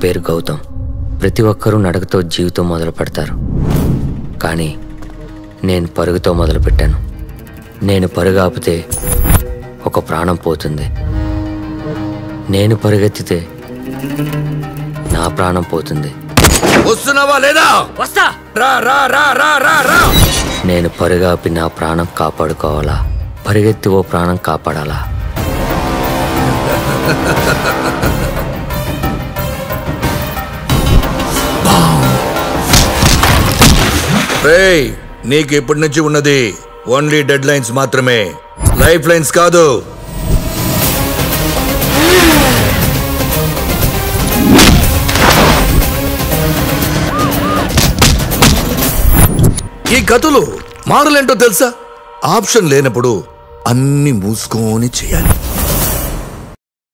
పేరు గౌతమ్ ప్రతి ఒక్కరూ నడకతో జీవితం మొదలు పెడతారు కానీ నేను పరుగుతో మొదలుపెట్టాను నేను పరుగు ఆపితే ఒక ప్రాణం పోతుంది నేను పరుగెత్తితే నా ప్రాణం పోతుంది వస్తున్నావా లేదా వస్తా రా రా రా రా రా రా నేను పరుగాపి నా ప్రాణం కాపాడుకోవాలా పరిగెత్తి ఓ ప్రాణం కాపాడాలా రేయ్ నీకు ఇప్పటి నుంచి ఉన్నది ఓన్లీ డెడ్ లైన్స్ మాత్రమే లైఫ్ లైన్స్ కాదు ఈ కథలు మారలేంటో తెలుసా ఆప్షన్ లేనప్పుడు అన్ని మూసుకొని చేయాలి